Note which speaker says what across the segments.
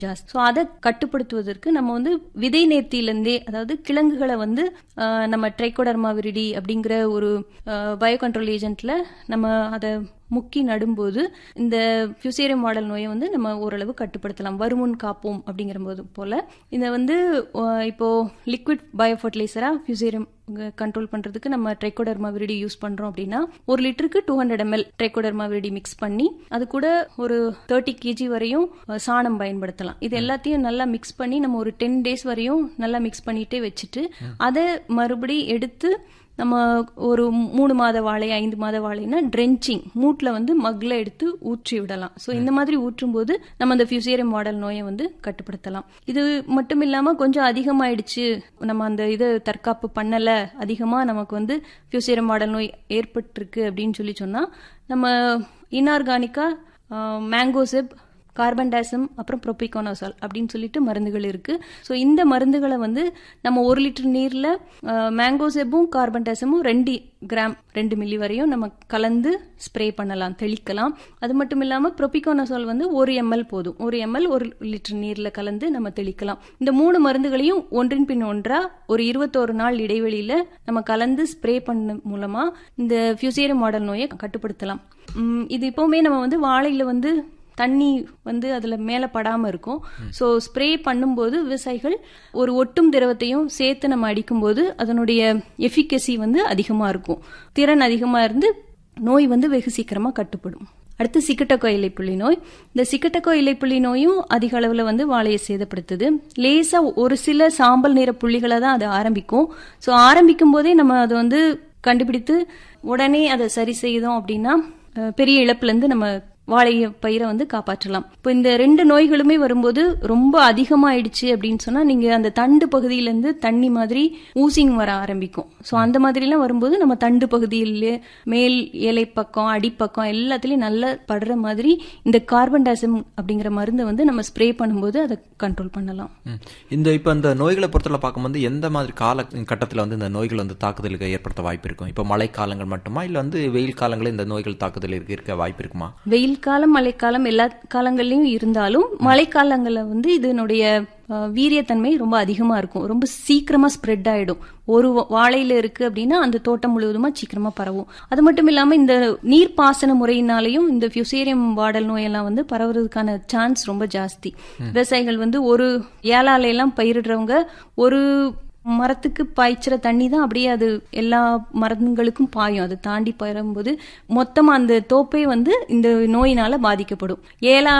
Speaker 1: ஜாஸ்தி ஸோ அதை கட்டுப்படுத்துவதற்கு நம்ம வந்து விதை நேர்த்தியிலேருந்தே அதாவது கிழங்குகளை வந்து ஆஹ், நம்ம ட்ரைகோடர்மா விரிடி அப்படிங்கிற ஒரு பயோ கண்ட்ரோல் ஏஜென்ட்ல நம்ம அதை முக்கி நடும்போது இந்த ஃபியூசேரியம் மாடல் நோயை வந்து நம்ம ஓரளவு கட்டுப்படுத்தலாம் வருமுன் காப்போம் அப்படிங்கிற போது போல இதை வந்து ஆஹ், இப்போ லிக்விட் பயோ ஃபர்டிலைசரா ஃபியூசேரியம் கண்ட்ரோல் பண்றதுக்கு நம்ம ட்ரைகோடர்மா விரிடி யூஸ் பண்றோம் அப்படின்னா ஒரு லிட்டருக்கு two hundred ML trichoderma viride mix பண்ணி அது கூட ஒரு தேர்ட்டி கேஜி வரையும் அஹ், சாணம் பயன்படுத்தலாம் இது எல்லாத்தையும் நல்லா மிக்ஸ் பண்ணி நம்ம ஒரு டென் டேஸ் வரையும் நல்லா மிக்ஸ் பண்ணிட்டே வச்சுட்டு அதை மறுபடி எடுத்து நம்ம ஒரு மூணு மாத வாழை ஐந்து மாத வாழைனா ட்ரென்ச்சிங் மூட்ல வந்து மக்ல எடுத்து ஊற்றி விடலாம் ஸோ இந்த மாதிரி ஊற்றும் போது நம்ம அந்த ஃபியூசேரியம் மாடல் நோயை வந்து கட்டுப்படுத்தலாம் இது மட்டும் இல்லாம கொஞ்சம் அதிகமாயிடுச்சு நம்ம அந்த இதை தற்காப்பு பண்ணல அதிகமா நமக்கு வந்து ஃபியூசேரியம் மாடல் நோய் ஏற்பட்டிருக்கு அப்படின்னு சொல்லி சொன்னா நம்ம இன்ஆர்கானிக்கா மேங்கோசெப் கார்பன் டேசம் அப்புறம் ப்ரோபிகோனோசால் அப்படின்னு சொல்லிட்டு மருந்துகள் இருக்கு ஸோ இந்த மருந்துகளை வந்து நம்ம ஒரு லிட்டர் நீர்ல மேங்கோசெப்பும் கார்பன் டேசமும் ரெண்டு கிராம் ரெண்டு மில்லி வரையும் நம்ம கலந்து ஸ்ப்ரே பண்ணலாம் தெளிக்கலாம் அது மட்டும் இல்லாம ப்ரோபிகோனோசால் வந்து ஒரு எம்எல் போதும் ஒரு எம்எல் ஒரு லிட்டர் நீர்ல கலந்து நம்ம தெளிக்கலாம் இந்த மூணு மருந்துகளையும் ஒன்றின் பின் ஒன்றா ஒரு இருபத்தோரு நாள் இடைவெளியில நம்ம கலந்து ஸ்ப்ரே பண்ண மூலமா இந்த ஃபியூசேரியம் மாடல் நோயை கட்டுப்படுத்தலாம் உம், இது இப்பவுமே நம்ம வந்து வாழையில வந்து தண்ணி வந்து அதுல மேல படாம இருக்கும் சோ ஸ்ப்ரே பண்ணும்போது விவசாயிகள் ஒரு ஒட்டும் திரவத்தையும் சேர்த்து நம்ம அடிக்கும்போது அதனுடைய எஃபிகசி வந்து அதிகமா இருக்கும் திறன் அதிகமா இருந்து நோய் வந்து வெகு சீக்கிரமா கட்டுப்படும் அடுத்து சிக்கட்டக்கோ இலைப்புள்ளி நோய் இந்த சிக்கட்டக்கோ இலைப்புள்ளி நோயும் அதிக அளவுல வந்து வாழையை சேதப்படுத்துது லேசா ஒரு சில சாம்பல் நிற புள்ளிகளை தான் அது ஆரம்பிக்கும் ஸோ ஆரம்பிக்கும் போதே நம்ம அதை வந்து கண்டுபிடித்து உடனே அதை சரி செய்தோம் அப்படின்னா அஹ், பெரிய இழப்புல இருந்து நம்ம வாழை பயிரை வந்து காப்பாற்றலாம் இப்போ இந்த ரெண்டு நோய்களுமே வரும்போது ரொம்ப அதிகமாயிடுச்சு அப்படின்னு சொன்னா நீங்க அந்த தண்டு பகுதியில இருந்து தண்ணி மாதிரி ஊசிங் வர ஆரம்பிக்கும் ஸோ அந்த மாதிரிலாம் வரும்போது நம்ம தண்டு பகுதியிலே மேல் இலை பக்கம் அடிப்பக்கம் எல்லாத்துலயும் நல்லா படுற மாதிரி இந்த கார்பன் டேசம் அப்படிங்கிற மருந்தை வந்து நம்ம ஸ்ப்ரே பண்ணும்போது அதை கண்ட்ரோல் பண்ணலாம்
Speaker 2: ம். இந்த இப்போ இந்த நோய்களை பொறுத்தவரை பார்க்கும்போது எந்த மாதிரி கால கட்டத்தில் வந்து இந்த நோய்கள் வந்து தாக்குதலுக்கு ஏற்படுத்த வாய்ப்பு இருக்கும் இப்போ மழை காலங்கள் மட்டுமா இல்லை வந்து வெயில் காலங்களில் இந்த நோய்கள் தாக்குதல் இருக்க இருக்க வாய்ப்பு இருக்குமா
Speaker 1: வெயில் காலம் மழைக்காலம் எல்லா காலங்கள்லயும் இருந்தாலும் மழைக்காலங்கள்ல வந்து இதனுடைய அஹ், வீரியத்தன்மை ரொம்ப அதிகமா இருக்கும் ரொம்ப சீக்கிரமா ஸ்ப்ரெட் ஆயிடும் ஒரு வா- வாழையில இருக்கு அப்படின்னா அந்த தோட்டம் முழுவதுமா சீக்கிரமா பரவும் அது மட்டும் இல்லாம இந்த நீர்ப்பாசன முறையினாலையும் இந்த ஃபியூசேரியம் வாடல் நோயெல்லாம் வந்து பரவுறதுக்கான சான்ஸ் ரொம்ப ஜாஸ்தி விவசாயிகள் வந்து ஒரு ஏலால எல்லாம் பயிரிடுறவங்க ஒரு மரத்துக்கு பாய்ச்சுற தண்ணி தான் அப்படியே அது எல்லா மரங்களுக்கும் பாயும் அதை தாண்டி பரும்போது மொத்தமா அந்த தோப்பே வந்து இந்த நோயினால பாதிக்கப்படும் ஏலா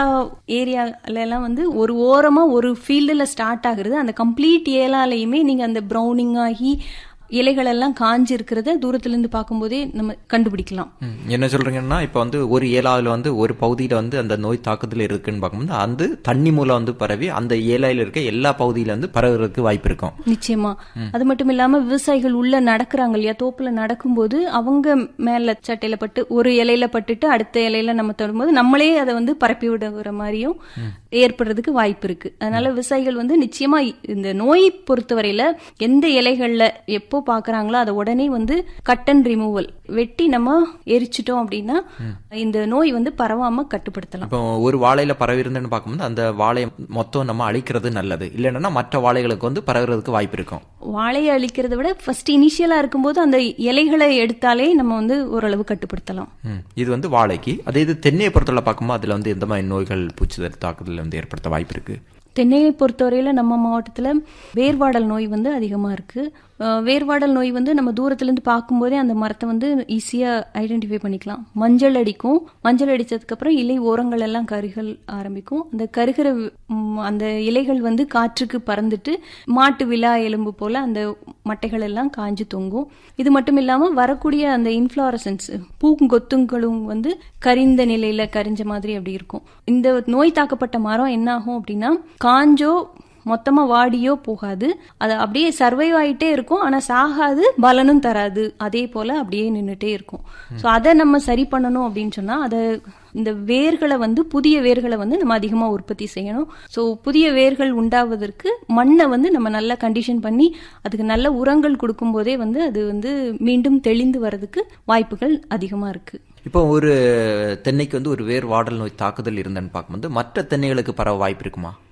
Speaker 1: ஏரியால எல்லாம் வந்து ஒரு ஓரமா ஒரு ஃபீல்டுல ஸ்டார்ட் ஆகுறது அந்த கம்ப்ளீட் ஏலாலையுமே நீங்க அந்த ப்ரௌனிங் ஆகி இலைகள் எல்லாம் காஞ்சி இருக்கிறத தூரத்துல இருந்து பார்க்கும்போதே நம்ம கண்டுபிடிக்கலாம்
Speaker 2: ம். என்ன சொல்றீங்கன்னா இப்போ வந்து ஒரு ஏலாவில் வந்து ஒரு பகுதியில் வந்து அந்த நோய் தாக்குதல் இருக்குன்னு பார்க்கும்போது அந்த தண்ணி மூலம் வந்து பரவி அந்த ஏலாயில் இருக்க எல்லா பகுதியில வந்து பரவுறதுக்கு வாய்ப்பு இருக்கும்
Speaker 1: நிச்சயமா அது மட்டும் இல்லாம விவசாயிகள் உள்ள நடக்கிறாங்க இல்லையா தோப்புல நடக்கும்போது அவங்க மேல சட்டையில பட்டு ஒரு இலையில பட்டுட்டு அடுத்த இலையில நம்ம தொடும்போது நம்மளே அதை வந்து பரப்பி விடுற மாதிரியும் ஏற்படுறதுக்கு வாய்ப்பு இருக்கு அதனால விவசாயிகள் வந்து நிச்சயமா இந்த நோயை பொறுத்தவரையில எந்த இலைகள்ல எப்போ பாக்குறாங்களோ அதை உடனே வந்து கட் அண்ட் ரிமூவல் வெட்டி நம்ம எரிச்சிட்டோம் அப்படின்னா இந்த நோய் வந்து பரவாம கட்டுப்படுத்தலாம்
Speaker 2: இப்போ ஒரு வாழையில பரவி இருந்தேன்னு பார்க்கும்போது அந்த வாழையை மொத்தம் நம்ம அழிக்கிறது நல்லது இல்லைன்னா மற்ற வாழைகளுக்கு வந்து பரவுறதுக்கு வாய்ப்பு இருக்கும்
Speaker 1: வாழையை அழிக்கிறதை விட ஃபர்ஸ்ட் இனிஷியலா இருக்கும்போது அந்த இலைகளை எடுத்தாலே நம்ம வந்து ஓரளவு கட்டுப்படுத்தலாம்
Speaker 2: ம். இது வந்து வாழைக்கு அதே இது தென்னையை பொறுத்தவரை பார்க்கும்போது அதுல வந்து எந்த மாதிரி நோய்கள் பூச்சிதல் தாக்குதல் வந்து ஏற்படுத்த வாய்ப்பு இருக்கு
Speaker 1: தென்னையை பொறுத்தவரையில நம்ம மாவட்டத்துல வேர்வாடல் நோய் வந்து அதிகமா இருக்கு அஹ் வேர்வாடல் நோய் வந்து நம்ம தூரத்துல இருந்து பார்க்கும்போதே அந்த மரத்தை வந்து ஈஸியா ஐடென்டிஃபை பண்ணிக்கலாம் மஞ்சள் அடிக்கும் மஞ்சள் அடிச்சதுக்கு அப்புறம் இலை ஓரங்கள் எல்லாம் கருகள் ஆரம்பிக்கும் அந்த கருகிற ம், அந்த இலைகள் வந்து காற்றுக்கு பறந்துட்டு மாட்டு விழா எலும்பு போல அந்த மட்டைகள் எல்லாம் காஞ்சு தொங்கும் இது மட்டும் இல்லாம வரக்கூடிய அந்த இன்ஃபிளாரசன்ஸ் பூங்கொத்துங்களும் வந்து கரிந்த நிலையில கரிஞ்ச மாதிரி அப்படி இருக்கும் இந்த நோய் தாக்கப்பட்ட மரம் என்ன ஆகும் அப்படின்னா காஞ்சோ மொத்தமா வாடியோ போகாது அது அப்படியே சர்வைவ் ஆயிட்டே இருக்கும் ஆனா சாகாது பலனும் தராது அதே போல அப்படியே நின்னுட்டே இருக்கும் சோ அதை நம்ம சரி பண்ணணும் அப்படின்னு சொன்னா அதை இந்த வேர்களை வந்து புதிய வேர்களை வந்து நம்ம அதிகமா உற்பத்தி செய்யணும் சோ புதிய வேர்கள் உண்டாவதற்கு மண்ணை வந்து நம்ம நல்லா கண்டிஷன் பண்ணி அதுக்கு நல்ல உரங்கள் கொடுக்கும் போதே வந்து அது வந்து மீண்டும் தெளிந்து வர்றதுக்கு வாய்ப்புகள் அதிகமா இருக்கு
Speaker 2: இப்போ ஒரு தென்னைக்கு வந்து ஒரு வேர் வாடல் நோய் தாக்குதல் இருந்தேன்னு பார்க்கும்போது மற்ற தென்னைகளுக்கு பரவ வாய்ப்பு இருக்குமா